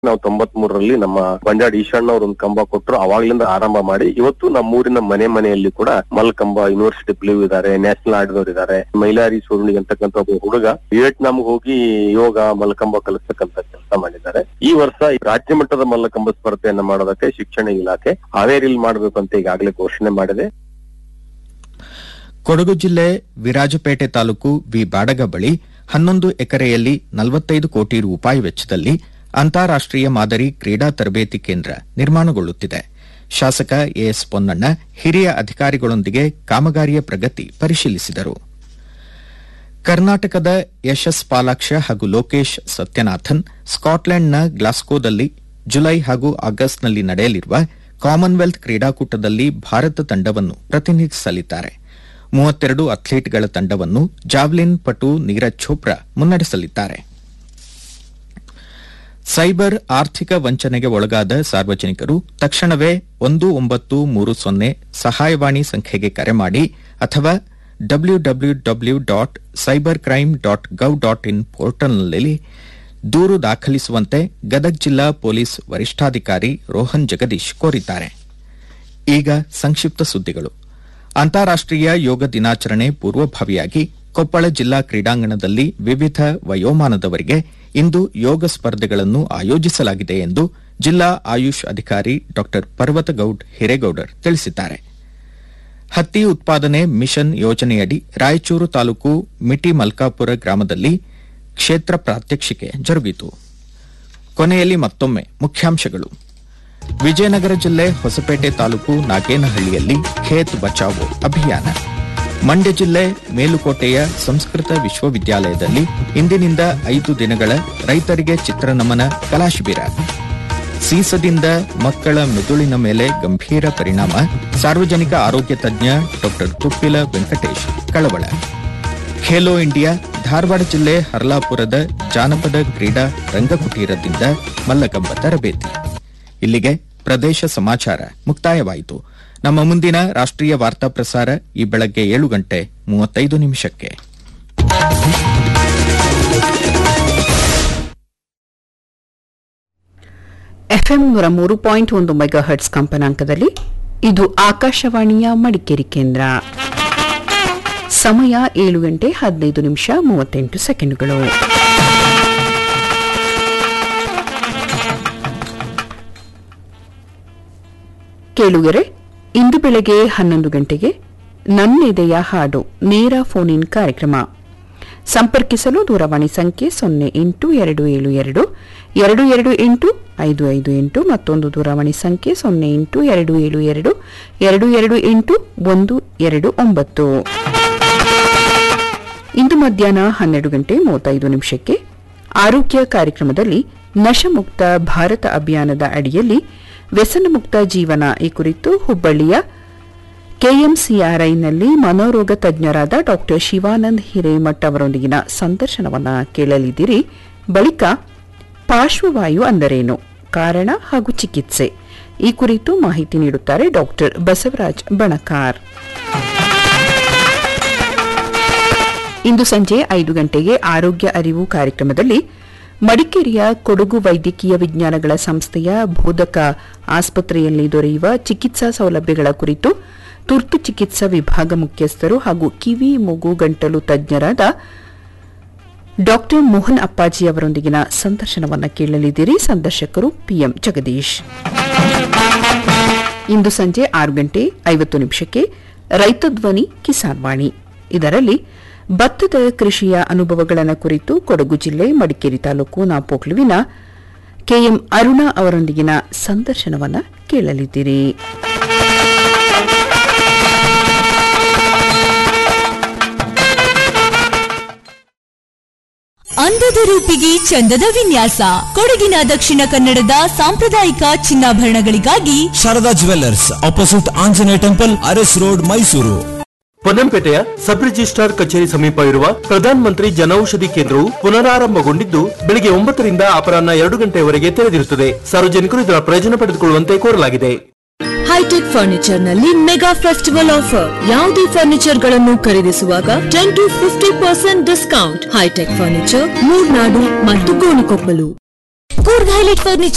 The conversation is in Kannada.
ನಾವು ತೊಂಬತ್ ಮೂರರಲ್ಲಿ ನಮ್ಮ ಬಂಜಾಡ್ ಈಶಣ್ಣ ಅವ್ರ ಒಂದು ಕಂಬ ಕೊಟ್ಟರು ಅವಾಗ್ಲಿಂದ ಆರಂಭ ಮಾಡಿ ಇವತ್ತು ನಮ್ಮೂರಿನ ಮನೆ ಮನೆಯಲ್ಲಿ ಕೂಡ ಮಲ್ಕಂಬ ಯೂನಿವರ್ಸಿಟಿ ಪ್ಲೇವ್ ಇದಾರೆ ನ್ಯಾಷನಲ್ ಆಡಿದವ್ರು ಇದಾರೆ ಮೈಲಾರಿ ಸೂರ್ಣಿ ಅಂತಕ್ಕಂಥ ಒಬ್ಬ ಹುಡುಗ ವಿಯೆಟ್ನಾಂಗೆ ಹೋಗಿ ಯೋಗ ಮಲ್ಕಂಬ ಕಲಿಸ್ತಕ್ಕಂಥ ಕೆಲಸ ಮಾಡಿದ್ದಾರೆ ಈ ವರ್ಷ ಈ ರಾಜ್ಯ ಮಟ್ಟದ ಮಲ್ಲಕಂಬ ಸ್ಪರ್ಧೆಯನ್ನ ಮಾಡೋದಕ್ಕೆ ಶಿಕ್ಷಣ ಇಲಾಖೆ ಹಾವೇರಿಯಲ್ಲಿ ಮಾಡಬೇಕು ಅಂತ ಈಗಾಗಲೇ ಘೋಷಣೆ ಮಾಡಿದೆ ಕೊಡಗು ಜಿಲ್ಲೆ ವಿರಾಜಪೇಟೆ ತಾಲೂಕು ವಿ ಬಾಡಗ ಬಳಿ ಹನ್ನೊಂದು ಎಕರೆಯಲ್ಲಿ ನಲವತ್ತೈದು ಕೋಟಿ ರೂಪಾಯಿ ವೆಚ್ಚದಲ್ಲಿ ಅಂತಾರಾಷ್ಟೀಯ ಮಾದರಿ ಕ್ರೀಡಾ ತರಬೇತಿ ಕೇಂದ್ರ ನಿರ್ಮಾಣಗೊಳ್ಳುತ್ತಿದೆ ಶಾಸಕ ಎಎಸ್ ಪೊನ್ನಣ್ಣ ಹಿರಿಯ ಅಧಿಕಾರಿಗಳೊಂದಿಗೆ ಕಾಮಗಾರಿಯ ಪ್ರಗತಿ ಪರಿಶೀಲಿಸಿದರು ಕರ್ನಾಟಕದ ಯಶಸ್ ಪಾಲಾಕ್ಷ ಹಾಗೂ ಲೋಕೇಶ್ ಸತ್ಯನಾಥನ್ ಸ್ಕಾಟ್ಲೆಂಡ್ನ ಗ್ಲಾಸ್ಕೋದಲ್ಲಿ ಜುಲೈ ಹಾಗೂ ಆಗಸ್ಟ್ನಲ್ಲಿ ನಡೆಯಲಿರುವ ಕಾಮನ್ವೆಲ್ತ್ ಕ್ರೀಡಾಕೂಟದಲ್ಲಿ ಭಾರತ ತಂಡವನ್ನು ಪ್ರತಿನಿಧಿಸಲಿದ್ದಾರೆ ಮೂವತ್ತೆರಡು ಅಥ್ಲೀಟ್ಗಳ ತಂಡವನ್ನು ಜಾವ್ಲಿನ್ ಪಟು ನೀರಜ್ ಚೋಪ್ರಾ ಮುನ್ನಡೆಸಲಿದ್ದಾರೆ ಸೈಬರ್ ಆರ್ಥಿಕ ವಂಚನೆಗೆ ಒಳಗಾದ ಸಾರ್ವಜನಿಕರು ತಕ್ಷಣವೇ ಒಂದು ಒಂಬತ್ತು ಮೂರು ಸೊನ್ನೆ ಸಹಾಯವಾಣಿ ಸಂಖ್ಯೆಗೆ ಕರೆ ಮಾಡಿ ಅಥವಾ W W W dot cyber crime dot gov dot in ಪೋರ್ಟಲ್ನಲ್ಲಿ ದೂರು ದಾಖಲಿಸುವಂತೆ ಗದಗ ಜಿಲ್ಲಾ ಪೊಲೀಸ್ ವರಿಷ್ಠಾಧಿಕಾರಿ ರೋಹನ್ ಜಗದೀಶ್ ಕೋರಿದ್ದಾರೆ ಈಗ ಸಂಕ್ಷಿಪ್ತ ಸುದ್ದಿಗಳು ಅಂತಾರಾಷ್ಟೀಯ ಯೋಗ ದಿನಾಚರಣೆ ಪೂರ್ವಭಾವಿಯಾಗಿ ಕೊಪ್ಪಳ ಜಿಲ್ಲಾ ಕ್ರೀಡಾಂಗಣದಲ್ಲಿ ವಿವಿಧ ವಯೋಮಾನದವರಿಗೆ ಇಂದು ಯೋಗ ಸ್ಪರ್ಧೆಗಳನ್ನು ಆಯೋಜಿಸಲಾಗಿದೆ ಎಂದು ಜಿಲ್ಲಾ ಆಯುಷ್ ಅಧಿಕಾರಿ ಡಾ ಪರ್ವತಗೌಡ್ ಹಿರೇಗೌಡರ್ ತಿಳಿಸಿದ್ದಾರೆ ಹತ್ತಿ ಉತ್ಪಾದನೆ ಮಿಷನ್ ಯೋಜನೆಯಡಿ ರಾಯಚೂರು ತಾಲೂಕು ಮಿಟಿ ಮಲ್ಕಾಪುರ ಗ್ರಾಮದಲ್ಲಿ ಕ್ಷೇತ್ರ ಪ್ರಾತ್ಯಕ್ಷಿಕೆ ಜರುಗಿತು ಕೊನೆಯಲ್ಲಿ ಮತ್ತೊಮ್ಮೆ ಮುಖ್ಯಾಂಶಗಳು ವಿಜಯನಗರ ಜಿಲ್ಲೆ ಹೊಸಪೇಟೆ ತಾಲೂಕು ನಾಗೇನಹಳ್ಳಿಯಲ್ಲಿ ಖೇತ್ ಬಚಾವೋ ಅಭಿಯಾನ ಮಂಡ್ಯ ಜಿಲ್ಲೆ ಮೇಲುಕೋಟೆಯ ಸಂಸ್ಕೃತ ವಿಶ್ವವಿದ್ಯಾಲಯದಲ್ಲಿ ಇಂದಿನಿಂದ ಐದು ದಿನಗಳ ರೈತರಿಗೆ ಚಿತ್ರನಮನ ಕಲಾಶಿಬಿರ ಸೀಸದಿಂದ ಮಕ್ಕಳ ಮೆದುಳಿನ ಮೇಲೆ ಗಂಭೀರ ಪರಿಣಾಮ ಸಾರ್ವಜನಿಕ ಆರೋಗ್ಯ ತಜ್ಞ ಡಾ ತುಪ್ಪಿಲ ವೆಂಕಟೇಶ್ ಕಳವಳ ಖೇಲೋ ಇಂಡಿಯಾ ಧಾರವಾಡ ಜಿಲ್ಲೆ ಹರ್ಲಾಪುರದ ಜಾನಪದ ಕ್ರೀಡಾ ರಂಗಕುಟೀರದಿಂದ ಮಲ್ಲಕಂಬ ತರಬೇತಿ ಇಲ್ಲಿಗೆ ಪ್ರದೇಶ ಸಮಾಚಾರ ಮುಕ್ತಾಯವಾಯಿತು ನಮ್ಮ ಮುಂದಿನ ರಾಷ್ಟ್ರೀಯ ವಾರ್ತಾ ಪ್ರಸಾರ ಈ ಬೆಳಗ್ಗೆ ಏಳು ಗಂಟೆ ಮೂವತ್ತೈದು ನಿಮಿಷಕ್ಕೆ ಎಫ್ಎಂ ನೂರ ಮೂರು ಪಾಯಿಂಟ್ ಒಂದು ಮೆಗಾ ಹರ್ಟ್ಸ್ ಕಂಪನಾಂಕದಲ್ಲಿ ಇದು ಆಕಾಶವಾಣಿಯ ಮಡಿಕೇರಿ ಕೇಂದ್ರ ಸಮಯ ಏಳು ಗಂಟೆ ಹದಿನೈದು ನಿಮಿಷ ಮೂವತ್ತೆಂಟು ಸೆಕೆಂಡ್ಗಳು ಕೇಳುಗರೆ ಇಂದು ಬೆಳಗ್ಗೆ ಹನ್ನೊಂದು ಗಂಟೆಗೆ ನನ್ನೆದೆಯ ಹಾಡು ನೇರ ಫೋನ್ ಇನ್ ಕಾರ್ಯಕ್ರಮ ಸಂಪರ್ಕಿಸಲು ದೂರವಾಣಿ ಸಂಖ್ಯೆ ಸೊನ್ನೆ ಎಂಟು ಎರಡು ಏಳು ಎರಡು ಎರಡು ಎರಡು ಎಂಟು ಐದು ಐದು ಎಂಟು ಮತ್ತೊಂದು ದೂರವಾಣಿ ಸಂಖ್ಯೆ ಸೊನ್ನೆ ಎಂಟು ಎರಡು ಏಳು ಎರಡು ಎರಡು ಎರಡು ಎಂಟು ಒಂದು ಎರಡು ಒಂಬತ್ತು ಇಂದು ಮಧ್ಯಾಹ್ನ ಹನ್ನೆರಡು ಗಂಟೆ ಮೂವತ್ತೈದು ನಿಮಿಷಕ್ಕೆ ಆರೋಗ್ಯ ಕಾರ್ಯಕ್ರಮದಲ್ಲಿ ನಶಮುಕ್ತ ಭಾರತ ಅಭಿಯಾನದ ಅಡಿಯಲ್ಲಿ ವ್ಯಸನಮುಕ್ತ ಜೀವನ ಈ ಕುರಿತು ಹುಬ್ಬಳ್ಳಿಯ ಕೆಎಂಸಿಆರ್ಐನಲ್ಲಿ ಮನೋರೋಗ ತಜ್ಞರಾದ ಡಾ ಶಿವಾನಂದ್ ಹಿರೇಮಠ್ ಅವರೊಂದಿಗಿನ ಸಂದರ್ಶನವನ್ನ ಕೇಳಲಿದ್ದೀರಿ ಬಳಿಕ ಪಾರ್ಶ್ವವಾಯು ಅಂದರೇನು ಕಾರಣ ಹಾಗೂ ಚಿಕಿತ್ಸೆ ಈ ಕುರಿತು ಮಾಹಿತಿ ನೀಡುತ್ತಾರೆ ಡಾ ಬಸವರಾಜ್ ಬಣಕಾರ್ ಇಂದು ಸಂಜೆ ಐದು ಗಂಟೆಗೆ ಆರೋಗ್ಯ ಅರಿವು ಕಾರ್ಯಕ್ರಮದಲ್ಲಿ ಮಡಿಕೇರಿಯ ಕೊಡಗು ವೈದ್ಯಕೀಯ ವಿಜ್ಞಾನಗಳ ಸಂಸ್ಥೆಯ ಬೋಧಕ ಆಸ್ಪತ್ರೆಯಲ್ಲಿ ದೊರೆಯುವ ಚಿಕಿತ್ಸಾ ಸೌಲಭ್ಯಗಳ ಕುರಿತು ತುರ್ತು ಚಿಕಿತ್ಸಾ ವಿಭಾಗ ಮುಖ್ಯಸ್ಥರು ಹಾಗೂ ಕಿವಿ ಮೂಗು ಗಂಟಲು ತಜ್ಞರಾದ ಡಾ ಮೋಹನ್ ಅಪ್ಪಾಜಿ ಅವರೊಂದಿಗಿನ ಸಂದರ್ಶನವನ್ನು ಕೇಳಲಿದ್ದೀರಿ ಸಂದರ್ಶಕರು ಪಿಎಂ ಜಗದೀಶ್ ಇಂದು ಸಂಜೆ ಆರು ಗಂಟೆ ಐವತ್ತು ನಿಮಿಷಕ್ಕೆ ರೈತ ಧ್ವನಿ ಕಿಸಾನ್ ವಾಣಿ ಇದರಲ್ಲಿ ಭತ್ತದ ಕೃಷಿಯ ಅನುಭವಗಳನ್ನು ಕುರಿತು ಕೊಡಗು ಜಿಲ್ಲೆ ಮಡಿಕೇರಿ ತಾಲೂಕು ನಾಪೋಕ್ಲುವಿನ ಕೆಎಂ ಅರುಣಾ ಅವರೊಂದಿಗಿನ ಸಂದರ್ಶನವನ್ನು ಕೇಳಲಿದ್ದೀರಿ ಅಂದದ ರೂಪಿಗೆ ಚಂದದ ವಿನ್ಯಾಸ ಕೊಡಗಿನ ದಕ್ಷಿಣ ಕನ್ನಡದ ಸಾಂಪ್ರದಾಯಿಕ ಚಿನ್ನಾಭರಣಗಳಿಗಾಗಿ Sharada jewellers opposite Anjaneya temple Aras road Mysuru ಪೊನ್ನಂಪೇಟೆಯ ಸಬ್ ರಿಜಿಸ್ಟ್ರಾರ್ ಕಚೇರಿ ಸಮೀಪ ಇರುವ ಪ್ರಧಾನ ಮಂತ್ರಿ ಜನೌಷಧಿ ಕೇಂದ್ರವು ಪುನರಾರಂಭಗೊಂಡಿದ್ದು ಬೆಳಿಗ್ಗೆ ಒಂಬತ್ತರಿಂದ ಅಪರಾಹ್ನ ಎರಡು ಗಂಟೆಯವರೆಗೆ ತೆರೆದಿರುತ್ತದೆ ಸಾರ್ವಜನಿಕರು ಇದರ ಪ್ರಯೋಜನ ಪಡೆದುಕೊಳ್ಳುವಂತೆ ಕೋರಲಾಗಿದೆ ಹೈಟೆಕ್ ಫರ್ನಿಚರ್ ನಲ್ಲಿ ಮೆಗಾ ಫೆಸ್ಟಿವಲ್ ಆಫರ್ ಯಾವುದೇ ಫರ್ನಿಚರ್ ಗಳನ್ನು ಖರೀದಿಸುವಾಗ ten to fifty percent discount hitech furniture Murnad ಮತ್ತು ಗೋಣಿಕೊಪ್ಪಲು ಕೂರ್ಗ್ ಹೈಲೈಟ್ ಫರ್ನಿಚರ್